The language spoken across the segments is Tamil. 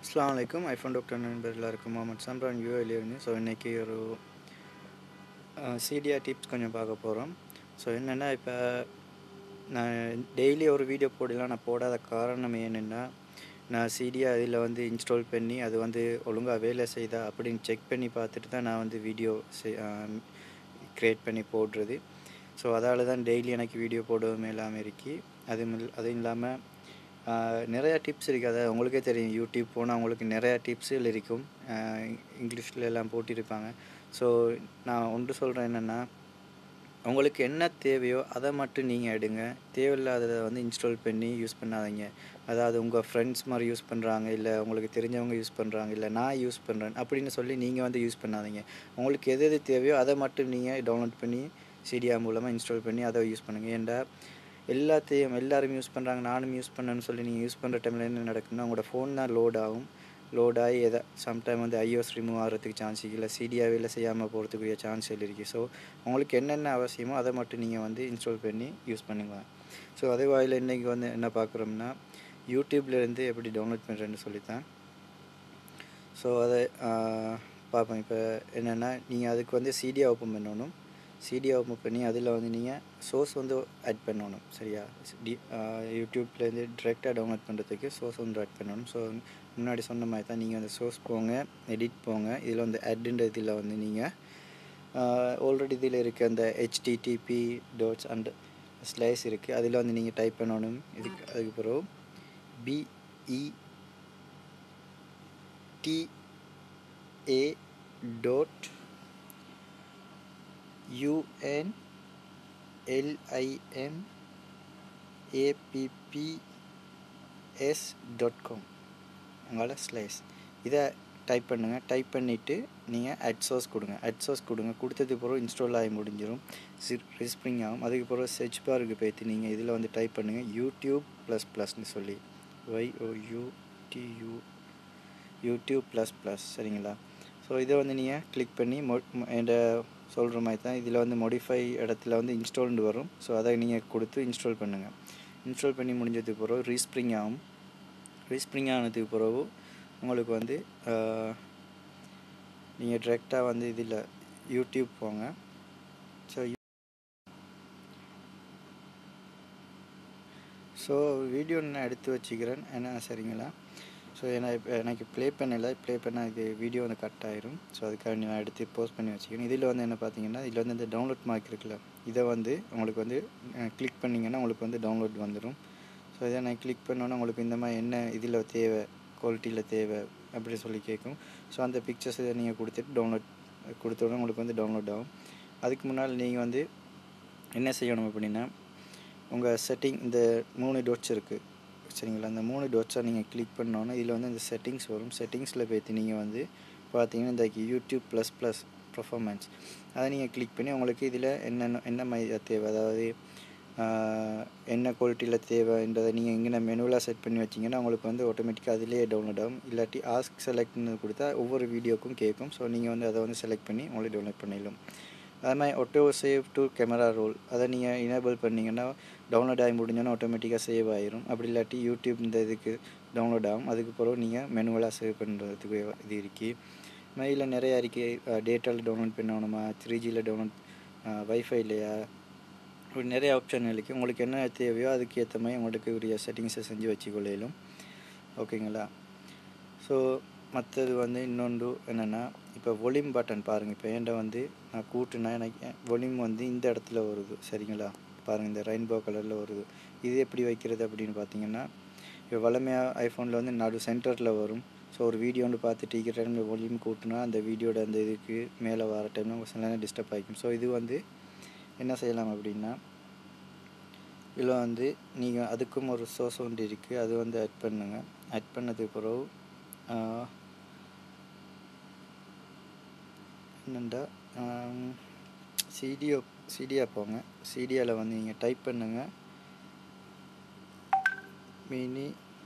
அஸ்லாம் வலைக்கும் ஐஃபோன் டாக்டர் நண்பர் எல்லாருக்கும் முகமது சம்ரான் யூஏலேருந்து ஸோ இன்றைக்கி ஒரு சிடிஆர் டிப்ஸ் கொஞ்சம் பார்க்க போகிறோம் ஸோ என்னென்னா இப்போ நான் டெய்லி ஒரு வீடியோ போடலாம் நான் போடாத காரணம் என்னென்னா நான் சிடிஆர் அதில் வந்து இன்ஸ்டால் பண்ணி அது வந்து ஒழுங்காக வேலை செய்தா அப்படின்னு செக் பண்ணி பார்த்துட்டு தான் நான் வந்து வீடியோ க்ரியேட் பண்ணி போடுறது ஸோ அதால் தான் டெய்லி எனக்கு வீடியோ போடவும் இல்லாமல் இருக்கி அது அதுவும் இல்லாமல் நிறையா டிப்ஸ் இருக்குது அதாவது உங்களுக்கே தெரியும் யூடியூப் போனால் உங்களுக்கு நிறையா டிப்ஸுகள் இருக்கும் இங்கிலீஷில் எல்லாம் போட்டிருப்பாங்க ஸோ நான் ஒன்று சொல்கிறேன் என்னென்னா உங்களுக்கு என்ன தேவையோ அதை மட்டும் நீங்கள் எடுங்க தேவையில்லாததை வந்து இன்ஸ்டால் பண்ணி யூஸ் பண்ணாதீங்க அதாவது உங்கள் ஃப்ரெண்ட்ஸ் மாதிரி யூஸ் பண்ணுறாங்க இல்லை உங்களுக்கு தெரிஞ்சவங்க யூஸ் பண்ணுறாங்க இல்லை நான் யூஸ் பண்ணுறேன் அப்படின்னு சொல்லி நீங்கள் வந்து யூஸ் பண்ணாதீங்க உங்களுக்கு எது எது தேவையோ அதை மட்டும் நீங்கள் டவுன்லோட் பண்ணி சிடிஆ மூலமாக இன்ஸ்டால் பண்ணி அதை யூஸ் பண்ணுங்கள் ஏன்டா எல்லாத்தையும் எல்லோரும் யூஸ் பண்ணுறாங்க நானும் யூஸ் பண்ணேன்னு சொல்லி நீங்கள் யூஸ் பண்ணுற டைமில் என்ன நடக்குன்னா உங்களோட ஃபோன் தான் லோட் ஆகும் லோட் ஆகி எதை சம்டைம் வந்து ஐஓஎஸ் ரிமூவ் ஆகிறதுக்கு சான்ஸ் இல்லை சிடிஆவில் செய்யாமல் போகிறதுக்குரிய சான்ஸ் இருக்குது ஸோ உங்களுக்கு என்னென்ன அவசியமோ அதை மட்டும் நீங்கள் வந்து இன்ஸ்டால் பண்ணி யூஸ் பண்ணுங்க ஸோ அதே வாயில் இன்றைக்கி வந்து என்ன பார்க்குறோம்னா யூடியூப்லேருந்து எப்படி டவுன்லோட் பண்ணுறேன்னு சொல்லித்தான் ஸோ அதை பார்ப்போம் இப்போ என்னென்னா நீங்கள் அதுக்கு வந்து சிடியா ஓப்பன் பண்ணணும் சிடியை ஓப்பன் பண்ணி அதில் வந்து நீங்கள் சோர்ஸ் வந்து ஆட் பண்ணணும் சரியா டி யூடியூப்லேருந்து டிரெக்டாக டவுன்லோட் பண்ணுறதுக்கு சோர்ஸ் வந்து ஆட் பண்ணணும் ஸோ முன்னாடி சொன்ன மாதிரி தான் நீங்கள் அந்த சோர்ஸ் போங்க எடிட் போங்க இதில் வந்து ஆட்ன்ற இதில் வந்து நீங்கள் ஆல்ரெடி இதில் இருக்க அந்த ஹெச்டிடிபி டோட்ஸ் அண்ட் ஸ்லைஸ் இருக்குது அதில் வந்து நீங்கள் டைப் பண்ணணும் இதுக்கு அதுக்கு பிறகு P E D A dot U N L I M A P P S dot com உங்களோட ஸ்லைஸ் இதை டைப் பண்ணுங்கள் டைப் பண்ணிவிட்டு நீங்கள் அட் சோர்ஸ் கொடுங்க அட் சோர்ஸ் கொடுங்க கொடுத்தது பிறகு இன்ஸ்டால் ஆகி முடிஞ்சிடும் ரிஸ்ப்ரிங் ஆகும் அதுக்கு பிறகு சர்ச் பாருக்கு போய்த்து நீங்கள் இதில் வந்து டைப் பண்ணுங்கள் யூடியூப் ப்ளஸ் ப்ளஸ்னு சொல்லி ஒய்ஓயூடியூ யூடியூப் ப்ளஸ் ப்ளஸ் சரிங்களா ஸோ இதை வந்து நீங்கள் கிளிக் பண்ணி மொ என்ற சொல்கிற மாதிரி தான் இதில் வந்து மோடிஃபை இடத்துல வந்து இன்ஸ்டால்னு வரும் ஸோ அதை நீங்கள் கொடுத்து இன்ஸ்டால் பண்ணுங்கள் இன்ஸ்டால் பண்ணி முடிஞ்சதுக்கு பிறகு ரீஸ்ப்ரிங் ஆகும் ரீஸ்ப்ரிங் ஆனதுக்கு பிறகு உங்களுக்கு வந்து நீங்கள் டிரெக்டாக வந்து இதில் யூடியூப் போங்க ஸோ ஸோ வீடியோ நான் எடுத்து வச்சுக்கிறேன் என்ன சரிங்களா ஸோ ஏன்னா இப்போ எனக்கு ப்ளே பண்ணலை ப்ளே பண்ணால் இது வீடியோ வந்து கட் ஆயிரும் ஸோ அதுக்காக நான் எடுத்து போஸ்ட் பண்ணி வச்சுக்கணும் இதில் வந்து என்ன பார்த்தீங்கன்னா இதில் வந்து இந்த டவுன்லோட் மார்க் இருக்குல்ல இதை வந்து உங்களுக்கு வந்து கிளிக் பண்ணிங்கன்னா உங்களுக்கு வந்து டவுன்லோட் வந்துடும் ஸோ இதை நான் கிளிக் பண்ணோன்னா உங்களுக்கு இந்த மாதிரி என்ன இதில் தேவை குவாலிட்டியில் தேவை அப்படி சொல்லி கேட்கும் ஸோ அந்த பிக்சர்ஸ் இதை நீங்கள் கொடுத்துட்டு டவுன்லோட் கொடுத்த உடனே உங்களுக்கு வந்து டவுன்லோட் ஆகும் அதுக்கு முன்னால் நீங்கள் வந்து என்ன செய்யணும் அப்படின்னா உங்கள் செட்டிங் இந்த மூணு டோட்ஸ் இருக்குது சரிங்களா அந்த மூணு டோட்ஸாக நீங்கள் கிளிக் பண்ணோன்னா இதில் வந்து இந்த செட்டிங்ஸ் வரும் செட்டிங்ஸில் போய்த்து நீங்கள் வந்து பார்த்தீங்கன்னா இந்த யூடியூப் ப்ளஸ் ப்ளஸ் பர்ஃபார்மன்ஸ் அதை நீங்கள் கிளிக் பண்ணி உங்களுக்கு இதில் என்னென்ன என்ன மாதிரி தேவை அதாவது என்ன குவாலிட்டியில் தேவைன்றதை நீங்கள் எங்கே மெனுவலாக செட் பண்ணி வச்சிங்கன்னா உங்களுக்கு வந்து ஆட்டோமேட்டிக்காக அதிலே டவுன்லோட் ஆகும் இல்லாட்டி ஆஸ்க் செலக்ட்னு கொடுத்தா ஒவ்வொரு வீடியோக்கும் கேட்கும் ஸோ நீங்கள் வந்து அதை வந்து செலக்ட் பண்ணி உங்களுக்கு டவுன்லோட் பண்ணிடலாம் அது மாதிரி auto save to camera roll அதை நீங்கள் இனேபிள் பண்ணிங்கன்னா டவுன்லோட் ஆகி முடிஞ்சோன்னா ஆட்டோமேட்டிக்காக சேவ் ஆயிரும் அப்படி இல்லாட்டி யூடியூப் இந்த இதுக்கு டவுன்லோட் ஆகும் அதுக்கு பிறகு நீங்கள் மெனுவலாக சேவ் பண்ணுறதுக்கு இது இருக்குது மெயிலில் நிறையா இருக்குது டேட்டாவில் டவுன்லோட் பண்ணணுமா த்ரீ ஜியில் டவுன்லோட் வைஃபைலையா இப்படி நிறைய ஆப்ஷன் இருக்குது உங்களுக்கு என்ன தேவையோ அதுக்கு ஏற்ற மாதிரி உங்களுக்கு உரிய செட்டிங்ஸை செஞ்சு வச்சுக்கொள்ளையிலும் ஓகேங்களா ஸோ மற்றது வந்து இன்னொன்று என்னென்னா இப்போ ஒலிம் பட்டன் பாருங்கள் இப்போ ஏன்டா வந்து நான் கூட்டுனா எனக்கு ஒலிம் வந்து இந்த இடத்துல வருது சரிங்களா பாருங்கள் இந்த ரெயின்போ கலரில் வருது இது எப்படி வைக்கிறது அப்படின்னு பார்த்தீங்கன்னா இப்போ வளமையாக ஐஃபோனில் வந்து நடு சென்டரில் வரும் ஸோ ஒரு வீடியோ வந்து பார்த்துட்டு இருக்கிற டைமில் ஒலிம் கூட்டினா அந்த வீடியோட அந்த இதுக்கு மேலே வர டைமில் சில நேரம் டிஸ்டர்ப் ஆகிக்கும் ஸோ இது வந்து என்ன செய்யலாம் அப்படின்னா இதில் வந்து நீங்கள் அதுக்கும் ஒரு சோர்ஸ் ஒன்று இருக்குது அது வந்து ஆட் பண்ணுங்கள் ஆட் பண்ணதுக்கு பிறகு என்னண்டா சிடிஓ சிடியா போங்க சிடியாவில் வந்து நீங்கள் டைப் பண்ணுங்கள் மினி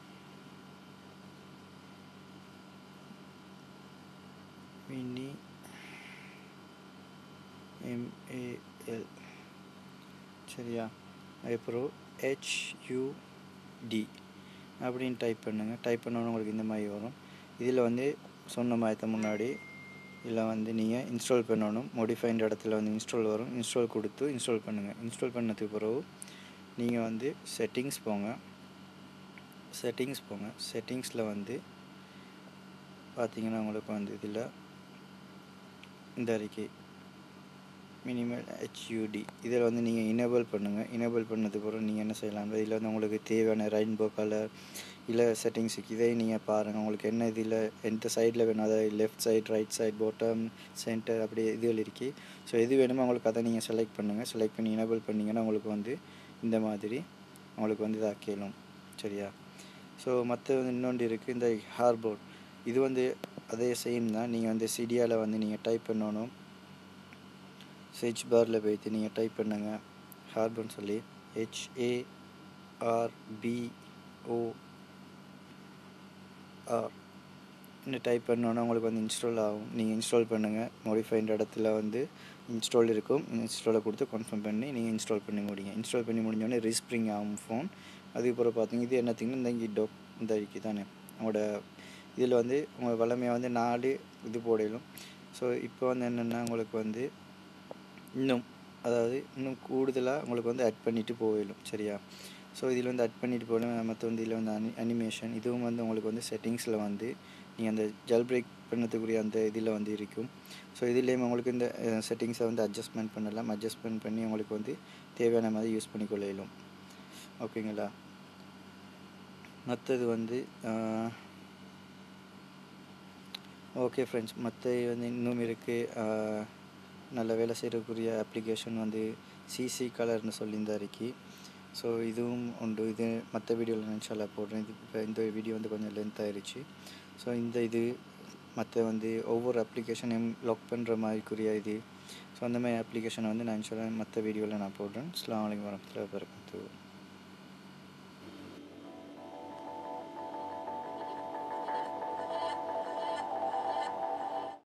மினி எம்ஏஎல் சரியா அதுக்கப்புறம் ஹெச்யூடி அப்படின்னு டைப் பண்ணுங்கள் டைப் பண்ணோன்னு உங்களுக்கு இந்த மாதிரி வரும் இதில் வந்து சொன்ன மாதிரி முன்னாடி இதில் வந்து நீங்கள் இன்ஸ்டால் பண்ணணும் மோடிஃபைண்ட் இடத்துல வந்து இன்ஸ்டால் வரும் இன்ஸ்டால் கொடுத்து இன்ஸ்டால் பண்ணுங்கள் இன்ஸ்டால் பண்ணதுக்கு பிறகு நீங்கள் வந்து செட்டிங்ஸ் போங்க செட்டிங்ஸ் போங்க செட்டிங்ஸில் வந்து பார்த்தீங்கன்னா உங்களுக்கு வந்து இதில் இந்த அறிக்கை மினிமல் ஹெச்யூடி இதில் வந்து நீங்கள் இனேபிள் பண்ணுங்கள் இனேபிள் பண்ணது பிறகு நீங்கள் என்ன செய்யலாம் இதில் வந்து உங்களுக்கு தேவையான ரெயின்போ கலர் இல்லை செட்டிங்ஸுக்கு இதை நீங்கள் பாருங்கள் உங்களுக்கு என்ன இதில் எந்த சைடில் வேணும் அதாவது left side right side bottom centre அப்படி இதுகள் இருக்கு ஸோ எது வேணுமோ உங்களுக்கு அதை நீங்கள் செலக்ட் பண்ணுங்கள் செலக்ட் பண்ணி இனேபிள் பண்ணிங்கன்னா உங்களுக்கு வந்து இந்த மாதிரி உங்களுக்கு வந்து இதாக கேளும் சரியா ஸோ மற்ற இன்னொன்று இருக்குது இந்த ஹார்போர்ட் இது வந்து அதே சேம் தான் நீங்கள் வந்து சிடியாவில் வந்து நீங்கள் டைப் பண்ணணும் சர்ச் பாரில் போய்த்து நீங்கள் டைப் பண்ணுங்க ஹார்பர்னு சொல்லி ஹெச்ஏஆர்பிஓ ஆர் இன்னும் டைப் பண்ணோன்னா உங்களுக்கு வந்து இன்ஸ்டால் ஆகும் நீங்கள் இன்ஸ்டால் பண்ணுங்கள் மோடிஃபைண்ட் இடத்துல வந்து இன்ஸ்டால் இருக்கும் இன்ஸ்டாலை கொடுத்து கன்ஃபார்ம் பண்ணி நீங்கள் இன்ஸ்டால் பண்ணி முடிங்க இன்ஸ்டால் பண்ணி முடிஞ்சோடனே ரீஸ்ப்ரிங் ஆகும் ஃபோன் அதுக்கப்புறம் பார்த்தீங்க இது என்னத்திங்கன்னா இந்த இங்கே டொக் இந்த இருக்கு தானே உங்களோட இதில் வந்து உங்கள் வளமையாக வந்து நாலு இது போடலும் ஸோ இப்போ வந்து என்னென்னா உங்களுக்கு வந்து இன்னும் அதாவது இன்னும் கூடுதலாக உங்களுக்கு வந்து ஆட் பண்ணிட்டு போயிடும் சரியா ஸோ இதில் வந்து ஆட் பண்ணிட்டு போகலாம் மற்ற வந்து இதில் வந்து அனி அனிமேஷன் இதுவும் வந்து உங்களுக்கு வந்து செட்டிங்ஸில் வந்து நீங்கள் அந்த ஜல் பிரேக் பண்ணதுக்குரிய அந்த இதில் வந்து இருக்கும் ஸோ இதுலேயும் உங்களுக்கு இந்த செட்டிங்ஸை வந்து அட்ஜஸ்ட்மெண்ட் பண்ணலாம் அட்ஜஸ்ட்மெண்ட் பண்ணி உங்களுக்கு வந்து தேவையான மாதிரி யூஸ் பண்ணிக்கொள்ளையிலும் ஓகேங்களா மற்றது வந்து ஓகே ஃப்ரெண்ட்ஸ் மற்ற வந்து இன்னும் இருக்குது நல்ல வேலை செய்யக்கூடிய அப்ளிகேஷன் வந்து சிசி கலர்னு சொல்லி இந்த அறிக்கை ஸோ இதுவும் உண்டு இது மற்ற வீடியோவில் நினச்சால போடுறேன் இது இப்போ இந்த வீடியோ வந்து கொஞ்சம் லென்த் ஆயிடுச்சு ஸோ இந்த இது மற்ற வந்து ஒவ்வொரு அப்ளிகேஷனையும் லாக் பண்ணுற மாதிரிக்குரிய இது ஸோ அந்த மாதிரி அப்ளிகேஷனை வந்து நான் சொல்ல மற்ற வீடியோவில் நான் போடுறேன் அஸ்லாம் வலைக்கம் வரமத்துல்லாஹி வபரகாத்துஹு